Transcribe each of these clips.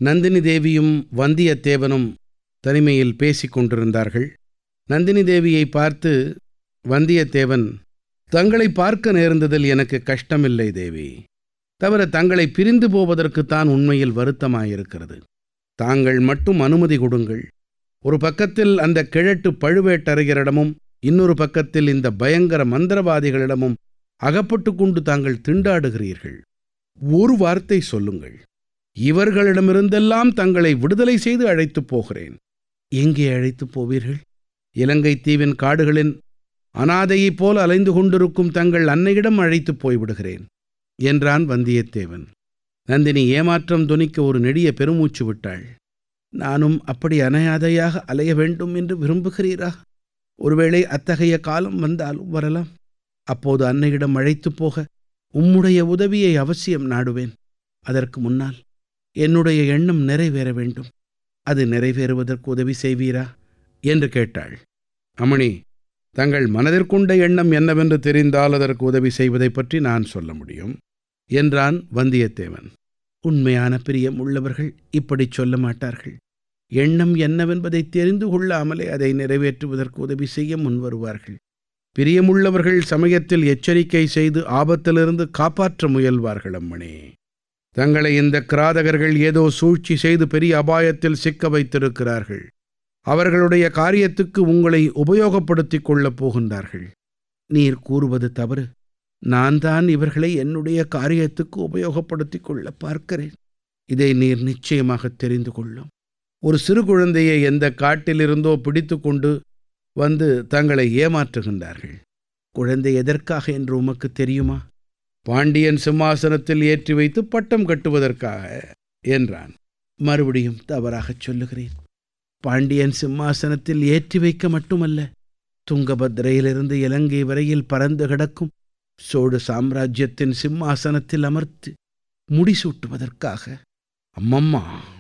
நந்தினி தேவியும் வந்தியத்தேவனும் தனிமையில் பேசிக் கொண்டிருந்தார்கள் நந்தினி தேவியை பார்த்து வந்தியத்தேவன் தங்களை பார்க்க நேர்ந்ததில் எனக்கு கஷ்டமில்லை தேவி தவிர தங்களை பிரிந்து போவதற்குத்தான் உண்மையில் வருத்தமாயிருக்கிறது தாங்கள் மட்டும் அனுமதி கொடுங்கள் ஒரு பக்கத்தில் அந்த கிழட்டு பழுவேட்டரையரிடமும் இன்னொரு பக்கத்தில் இந்த பயங்கர மந்திரவாதிகளிடமும் அகப்பட்டு கொண்டு தாங்கள் திண்டாடுகிறீர்கள் ஒரு வார்த்தை சொல்லுங்கள் இவர்களிடமிருந்தெல்லாம் தங்களை விடுதலை செய்து அழைத்துப் போகிறேன் எங்கே அழைத்துப் போவீர்கள் இலங்கை தீவின் காடுகளின் அனாதையைப் போல அலைந்து கொண்டிருக்கும் தங்கள் அன்னையிடம் அழைத்துப் போய்விடுகிறேன் என்றான் வந்தியத்தேவன் நந்தினி ஏமாற்றம் துணிக்க ஒரு நெடிய பெருமூச்சு விட்டாள் நானும் அப்படி அனாதையாக அலைய வேண்டும் என்று விரும்புகிறீரா ஒருவேளை அத்தகைய காலம் வந்தாலும் வரலாம் அப்போது அன்னையிடம் அழைத்துப் போக உம்முடைய உதவியை அவசியம் நாடுவேன் அதற்கு முன்னால் என்னுடைய எண்ணம் நிறைவேற வேண்டும் அது நிறைவேறுவதற்கு உதவி செய்வீரா என்று கேட்டாள் அமணி தங்கள் மனதிற்குண்ட எண்ணம் என்னவென்று தெரிந்தால் அதற்கு உதவி செய்வதைப் பற்றி நான் சொல்ல முடியும் என்றான் வந்தியத்தேவன் உண்மையான பிரியம் உள்ளவர்கள் இப்படிச் சொல்ல மாட்டார்கள் எண்ணம் என்னவென்பதை தெரிந்து கொள்ளாமலே அதை நிறைவேற்றுவதற்கு உதவி செய்ய முன்வருவார்கள் பிரியமுள்ளவர்கள் சமயத்தில் எச்சரிக்கை செய்து ஆபத்திலிருந்து காப்பாற்ற முயல்வார்கள் அம்மணே தங்களை இந்த கிராதகர்கள் ஏதோ சூழ்ச்சி செய்து பெரிய அபாயத்தில் சிக்க வைத்திருக்கிறார்கள் அவர்களுடைய காரியத்துக்கு உங்களை உபயோகப்படுத்திக் கொள்ளப் போகின்றார்கள் நீர் கூறுவது தவறு நான் தான் இவர்களை என்னுடைய காரியத்துக்கு உபயோகப்படுத்திக் கொள்ள பார்க்கிறேன் இதை நீர் நிச்சயமாக தெரிந்து கொள்ளும் ஒரு சிறு குழந்தையை எந்த காட்டிலிருந்தோ பிடித்து கொண்டு வந்து தங்களை ஏமாற்றுகின்றார்கள் குழந்தை எதற்காக என்று உமக்கு தெரியுமா பாண்டியன் சிம்மாசனத்தில் ஏற்றி வைத்து பட்டம் கட்டுவதற்காக என்றான் மறுபடியும் தவறாகச் சொல்லுகிறேன் பாண்டியன் சிம்மாசனத்தில் ஏற்றி வைக்க மட்டுமல்ல துங்கபத்ரையிலிருந்து இலங்கை வரையில் பறந்து கிடக்கும் சோழ சாம்ராஜ்யத்தின் சிம்மாசனத்தில் அமர்த்து முடிசூட்டுவதற்காக அம்மம்மா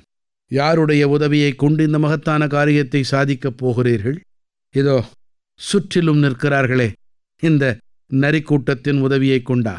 யாருடைய உதவியை கொண்டு இந்த மகத்தான காரியத்தை சாதிக்கப் போகிறீர்கள் இதோ சுற்றிலும் நிற்கிறார்களே இந்த நரிக்கூட்டத்தின் உதவியை கொண்டா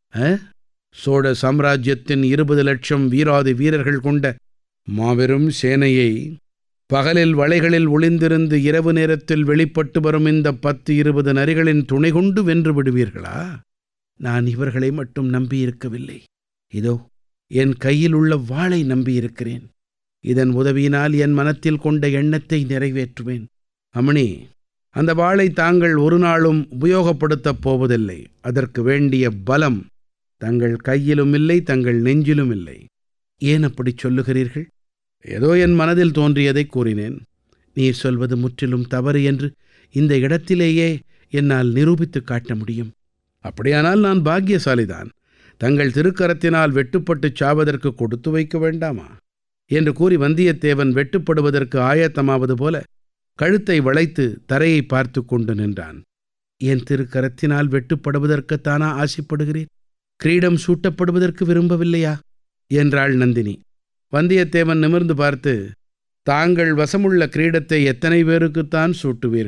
சோழ சாம்ராஜ்யத்தின் இருபது லட்சம் வீராதி வீரர்கள் கொண்ட மாபெரும் சேனையை பகலில் வளைகளில் ஒளிந்திருந்து இரவு நேரத்தில் வெளிப்பட்டு வரும் இந்த பத்து இருபது நரிகளின் துணை கொண்டு வென்று விடுவீர்களா நான் இவர்களை மட்டும் நம்பியிருக்கவில்லை இதோ என் கையில் உள்ள வாளை நம்பியிருக்கிறேன் இதன் உதவியினால் என் மனத்தில் கொண்ட எண்ணத்தை நிறைவேற்றுவேன் அமணி அந்த வாளை தாங்கள் ஒரு நாளும் உபயோகப்படுத்தப் போவதில்லை அதற்கு வேண்டிய பலம் தங்கள் கையிலும் இல்லை தங்கள் நெஞ்சிலும் இல்லை ஏன் அப்படி சொல்லுகிறீர்கள் ஏதோ என் மனதில் தோன்றியதை கூறினேன் நீர் சொல்வது முற்றிலும் தவறு என்று இந்த இடத்திலேயே என்னால் நிரூபித்து காட்ட முடியும் அப்படியானால் நான் பாக்கியசாலிதான் தங்கள் திருக்கரத்தினால் வெட்டுப்பட்டுச் சாவதற்கு கொடுத்து வைக்க வேண்டாமா என்று கூறி வந்தியத்தேவன் வெட்டுப்படுவதற்கு ஆயத்தமாவது போல கழுத்தை வளைத்து தரையை பார்த்து கொண்டு நின்றான் என் திருக்கரத்தினால் வெட்டுப்படுவதற்குத்தானா ஆசைப்படுகிறேன் கிரீடம் சூட்டப்படுவதற்கு விரும்பவில்லையா என்றாள் நந்தினி வந்தியத்தேவன் நிமிர்ந்து பார்த்து தாங்கள் வசமுள்ள கிரீடத்தை எத்தனை பேருக்குத்தான் சூட்டுவீர்கள்